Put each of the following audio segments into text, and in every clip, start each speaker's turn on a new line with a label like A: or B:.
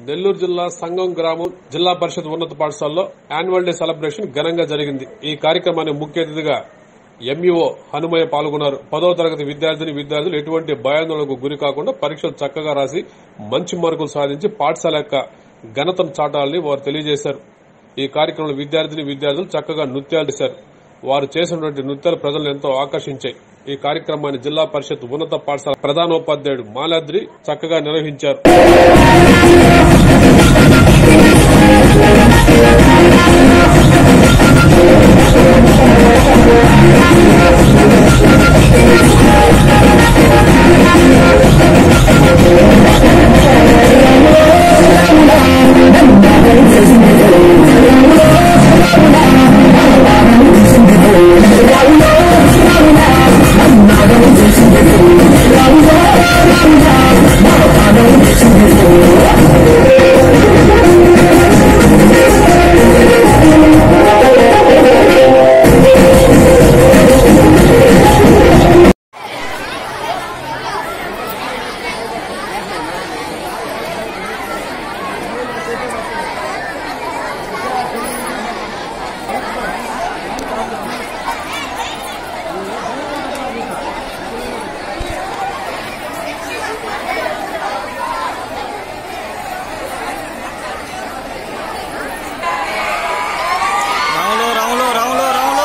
A: నెల్లూరు జిల్లా సంగం గ్రామం జిల్లా పరిషత్ ఉన్నత పాఠశాలలో యాన్యువల్ డే సెలబ్రేషన్ ఘనంగా జరిగింది ఈ కార్యక్రమాన్ని ముఖ్య అతిథిగా ఎంఈఓ హనుమయ్య పాల్గొన్నారు పదవ తరగతి విద్యార్థిని విద్యార్థులు ఎటువంటి భయాందోళనకు గురి కాకుండా పరీక్షలు చక్కగా రాసి మంచి మార్కులు సాధించి పాఠశాల యొక్క ఘనతను చాటాలని వారు తెలియజేశారు ఈ కార్యక్రమంలో విద్యార్థిని విద్యార్థులు చక్కగా నృత్యాలు చేశారు వారు చేసినటువంటి నృత్యాలు ప్రజలను ఎంతో ఆకర్షించాయి ఈ కార్యక్రమాన్ని జిల్లా పరిషత్ ఉన్నత పాఠశాల ప్రధానోపాధ్యాయుడు మాలాద్రి చక్కగా నిర్వహించారు
B: రాములు రాములు రాములు రాములు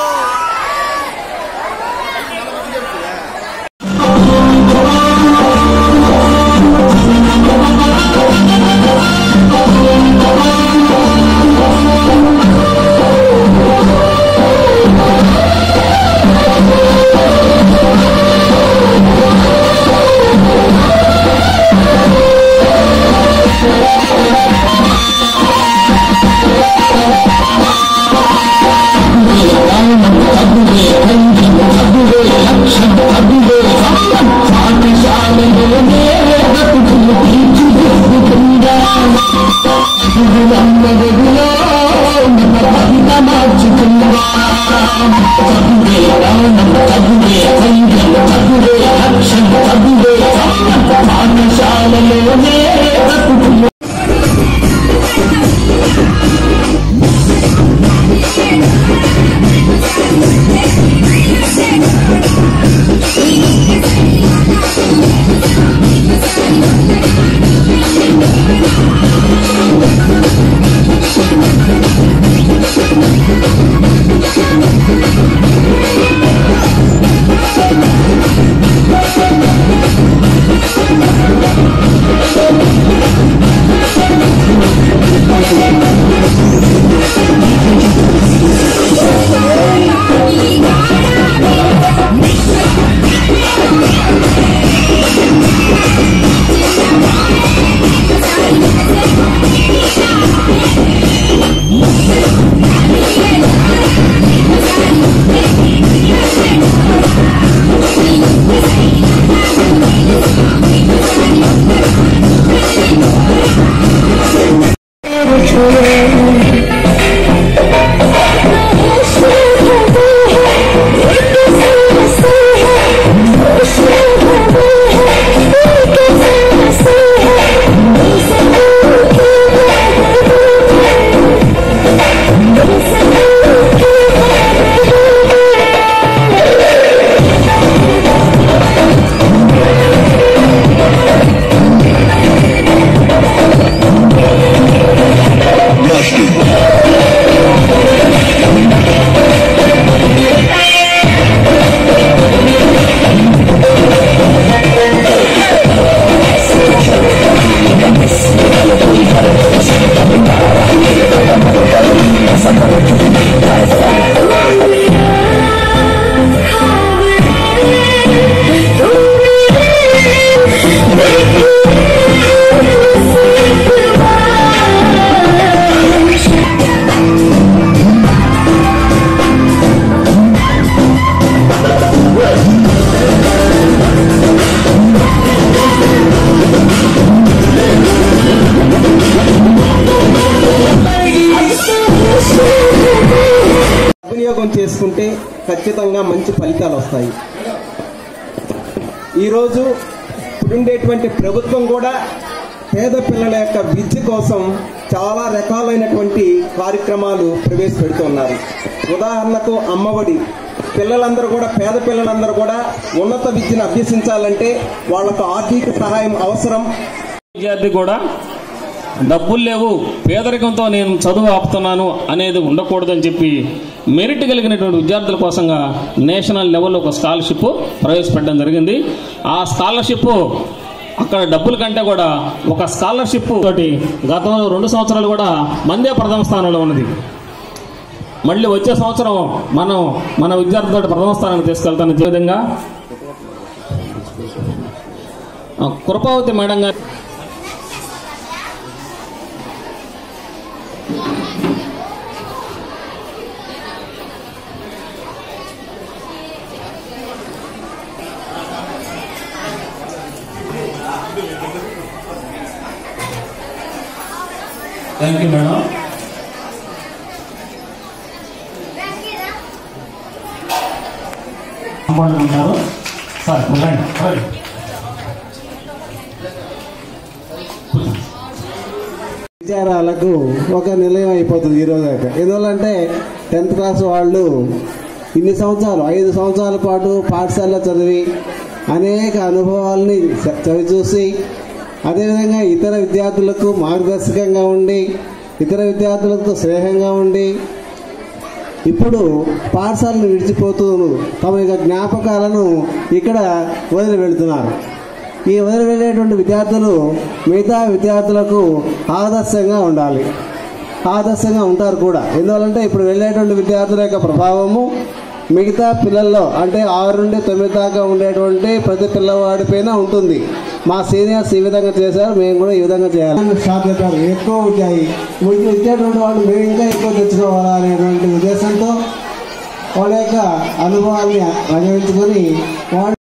C: సద్వినియోగం చేసుకుంటే ఖచ్చితంగా మంచి ఫలితాలు వస్తాయి ఈరోజు ఇప్పుడుండేటువంటి ప్రభుత్వం కూడా పేద పిల్లల యొక్క విద్య కోసం చాలా రకాలైనటువంటి కార్యక్రమాలు ప్రవేశపెడుతున్నారు ఉదాహరణకు అమ్మఒడి పిల్లలందరూ కూడా పేద పిల్లలందరూ కూడా ఉన్నత విద్యను అభ్యసించాలంటే వాళ్ళకు ఆర్థిక సహాయం అవసరం
B: విద్యార్థి కూడా డబ్బులు లేవు పేదరికంతో నేను చదువు ఆపుతున్నాను అనేది ఉండకూడదని చెప్పి మెరిట్ కలిగినటువంటి విద్యార్థుల కోసంగా నేషనల్ లెవెల్లో ఒక స్కాలర్షిప్ ప్రవేశపెట్టడం జరిగింది ఆ స్కాలర్షిప్ అక్కడ డబ్బుల కంటే కూడా ఒక స్కాలర్షిప్ తోటి గతంలో రెండు సంవత్సరాలు కూడా మందే ప్రథమ స్థానంలో ఉన్నది మళ్ళీ వచ్చే సంవత్సరం మనం మన విద్యార్థులతో ప్రథమ స్థానానికి తీసుకెళ్తానని చెప్పే విధంగా ఆ, కృపావతి మేడం గారు థ్యాంక్ యూ మేడం ఉంటారు సార్ రండి రండి
C: విచారాలకు ఒక నిలయం అయిపోతుంది ఈ రోజు అయితే ఎందువల్లంటే టెన్త్ క్లాస్ వాళ్ళు ఇన్ని సంవత్సరాలు ఐదు సంవత్సరాల పాటు పాఠశాలలో చదివి అనేక అనుభవాల్ని చ- చవిచూసి అదేవిధంగా ఇతర విద్యార్థులకు మార్గదర్శకంగా ఉండి ఇతర విద్యార్థులతో స్నేహంగా ఉండి ఇప్పుడు పాఠశాలను విడిచిపోతూ తమ యొక్క జ్ఞాపకాలను ఇక్కడ వదిలి వెళ్తున్నారు ఈ వదిలి వెళ్ళేటువంటి విద్యార్థులు మిగతా విద్యార్థులకు ఆదర్శంగా ఉండాలి ఆదర్శంగా ఉంటారు కూడా ఎందువల్లంటే ఇప్పుడు వెళ్ళేటువంటి విద్యార్థుల యొక్క ప్రభావము మిగతా పిల్లల్లో అంటే ఆరు నుండి తొమ్మిది దాకా ఉండేటువంటి ప్రతి పిల్లవాడి పైన ఉంటుంది మా సీనియర్స్ ఈ విధంగా చేశారు మేము కూడా ఈ విధంగా చేయాలి షాప్ చెప్పారు ఎక్కువ ఉంటాయి వీటిని ఇచ్చేటువంటి వాళ్ళు మేము ఇంకా ఎక్కువ తెచ్చుకోవాలా అనేటువంటి ఉద్దేశంతో వాళ్ళ యొక్క అనుభవాల్ని అనుభవించుకొని వాళ్ళు